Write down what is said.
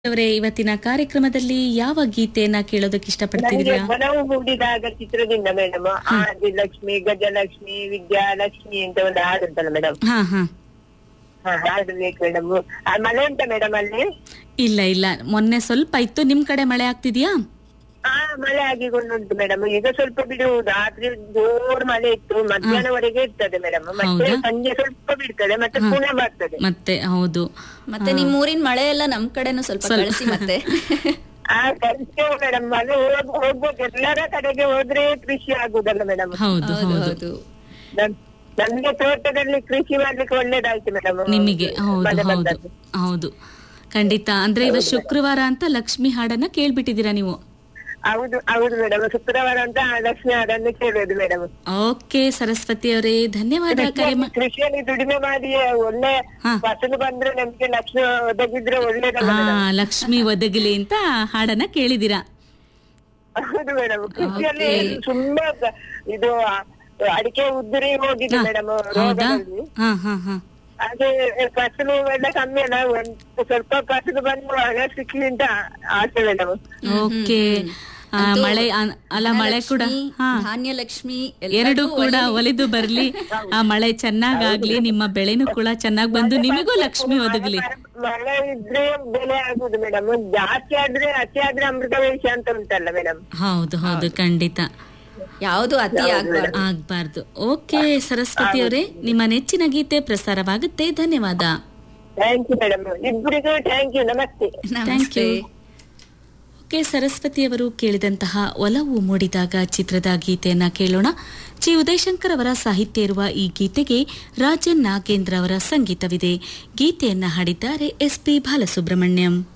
ಅವರೇ ಇವತ್ತಿನ ಕಾರ್ಯಕ್ರಮದಲ್ಲಿ ಯಾವ ಗೀತೆಯನ್ನ ಕೇಳೋದಕ್ಕೆ ನನಗೆ ಇಷ್ಟಪಡ್ತಿದ್ದೀರಾ ಬಲವು ಮೂಡಿದಾಗ ಚಿತ್ರದಿಂದ ಮೇಡಮ್ ಆದಿಲಕ್ಷ್ಮಿ ಗಜಲಕ್ಷ್ಮಿ ವಿದ್ಯಾಲಕ್ಷ್ಮಿ ಅಂತ ಒಂದು ಹಾಡು ಉಂಟಲ್ಲ ಮೇಡಮ್ ಹಾ ಹಾ ಹಾಡು ಬೇಕು ಮೇಡಮ್ ಮಳೆ ಉಂಟಾ ಮೇಡಮ್ ಅಲ್ಲಿ ಇಲ್ಲ ಇಲ್ಲ ಮೊನ್ನೆ ಸ್ವಲ್ಪ ಇತ್ತು ನಿಮ್ ಕಡೆ ಮಳೆ ಆಗ್ತಿದ್ಯಾ ಹಾ ಮಳೆ ಆಗಿಕೊಂಡುಂಟು ಮೇಡಮ್ ಈಗ ಸ್ವಲ್ಪ ಬಿಡುವುದು ರಾತ್ರಿ ಜೋರ್ ಮಳೆ ಇತ್ತು ಮಧ್ಯಾಹ್ನವರೆಗೆ ಇರ್ತದೆ ಮೇಡಮ್ ಮತ್ತೆ ಹೌದಾ? ಸಂಜೆ ಸ್ವಲ್ಪ ಬಿಡ್ತದೆ ಮತ್ತೆ ಪುನಃ ಬರ್ತದೆ ಮತ್ತೆ ಹೌದು ಮತ್ತೆ ನಿಮ್ ಊರಿನ ಮಳೆ ಎಲ್ಲ ನಮ್ ಕಡೆನೂ ಸ್ವಲ್ಪ ಕಳಿಸಿ ಮತ್ತೆ ಆ ಕರ್ತೇವೆ ಮೇಡಮ್ ಮಳೆ ಹೋಗ್- ಹೋಗ್ಬೇಕು ಎಲ್ಲರ ಕಡೆಗೆ ಹೋದ್ರೆ ಕೃಷಿ ಆಗುದಲ್ಲ ಮೇಡಮ್ ಹೌದು ಹೌದು ಹೌದು ಹೌದು ನಮ್ಗೆ ತೋಟದಲ್ಲಿ ಕೃಷಿ ಮಾಡ್ಲಿಕ್ಕೆ ಒಳ್ಳೇದಾಯ್ತು ಮೇಡಮ್ ನಿಮಗೆ ಹೌದು ಮಳೆ ಹೌದು ಬಂದದ್ದು. ಹೌದು ಖಂಡಿತ ಅಂದ್ರೆ ಇವತ್ತು ಶುಕ್ರವಾರ ಅಂತ ಲಕ್ಷ್ಮಿ ಹಾಡನ್ನ ಕೇಳ್ಬಿಟ್ಟಿದ್ದೀರಾ ನೀವು ಹೌದು ಹೌದು ಮೇಡಮ್ ಶುಕ್ರವಾರ ಅಂತ ಲಕ್ಷ್ಮಿ ಹಾಡನ್ನು ಕೇಳೋದು ಮೇಡಮ್ ಓಕೆ ಸರಸ್ವತಿ ಅವರೇ ಧನ್ಯವಾದ ಕರೆ ಮಾ- ಕೃಷಿಯಲ್ಲಿ ದುಡಿಮೆ ಮಾಡಿ ಒಳ್ಳೆ ಹಾ. ಫಸಲು ಬಂದ್ರೆ ನಮ್ಗೆ ಲಕ್ಷ್ಮಿ ಒದಗಿದ್ರೆ ಒಳ್ಳೇದಲ್ಲ ಹಾ ಮೇಡಮ್ ಲಕ್ಷ್ಮಿ ಒದಗಲಿ ಅಂತ ಹಾಡನ್ನ ಕೇಳಿದಿರಾ ಹೌದು ಮೇಡಮ್ ಕೃಷಿಯಲ್ಲಿ ತುಂಬಾ ಕ- ಇದು ಆ, ಅಡಿಕೆ ಉದುರಿ ಹೋಗಿದೆ ಮೇಡಮ್ ಹೌದಾ ರೋಗದಲ್ಲಿ ಹಾ ಹಾ ಹಾ ಹಾಗೆ ಫಸಲು ಎಲ್ಲ ಕಮ್ಮಿ ಅಲ್ಲ ಒಂದ್ ಸ್ವಲ್ಪ ಫಸಲು ಬಂದು ಹಣ ಸಿಕ್ಲಿ ಅಂತ ಆಸೆ ಮೇಡಮ್ ಓಕೆ ಆ, ಅಂತೂ ಮಳೆ ಆ- ಅಲ್ಲ ಮಳೆ ಕೂಡ ಧನಲಕ್ಷ್ಮಿ, ಹಾ ಧಾನ್ಯಲಕ್ಷ್ಮಿ ಎರಡು ಎಲ್ಲರಿಗೂ ಕೂಡ ಒಳ್ಳೆ- ಒಲಿದು ಬರ್ಲಿ ಆ ಮಳೆ ಚೆನ್ನಾಗಾಗ್ಲಿ ನಿಮ್ಮ ಬೆಳೆನೂ ಕೂಡ ಚೆನ್ನಾಗ್ ಬಂದು ನಿಮಗೂ ಲಕ್ಷ್ಮಿ ಒದಗಲಿ ಮಳೆ ಇದ್ರೆ ಬೆಲೆ ಆಗುದು ಮೇಡಮ್ ಜಾಸ್ತಿ ಆದ್ರೆ ಅತಿ ಆದ್ರೆ ಅಮೃತ ವೇಷ ಅಂತ ಉಂಟಲ್ಲ ಮೇಡಮ್ ಹೌದು ಹೌದು ಖಂಡಿತ ಯಾವುದು ಅತಿ ಆಗ್ಬಾರ್ದು ಆಗ್ಬಾರ್ದು ಓಕೆ ಸರಸ್ವತಿ ಅವರೇ ನಿಮ್ಮ ನೆಚ್ಚಿನ ಗೀತೆ ಪ್ರಸಾರವಾಗುತ್ತೆ ಧನ್ಯವಾದ ಥ್ಯಾಂಕ್ ಯು ಮೇಡಮ್ ಇಬ್ಬರಿಗೂ ಥ್ಯಾಂಕ್ ಯು ನಮಸ್ತೆ ಥ್ಯಾಂಕ್ ನಮಸ್ತೆ ಯು ಓಕೆ ಸರಸ್ವತಿ ಅವರು ಕೇಳಿದಂತಹ ಒಲವು ಮೂಡಿದಾಗ ಚಿತ್ರದ ಗೀತೆಯನ್ನ ಕೇಳೋಣ ಜಿ ಉದಯಶಂಕರ್ ಅವರ ಸಾಹಿತ್ಯ ಇರುವ ಈ ಗೀತೆಗೆ ರಾಜನ್ ನಾಗೇಂದ್ರ ಅವರ ಸಂಗೀತವಿದೆ ಗೀತೆಯನ್ನ ಹಾಡಿದ್ದಾರೆ ಎಸ್ ಪಿ ಬಾಲಸುಬ್ರಹ್ಮಣ್ಯಂ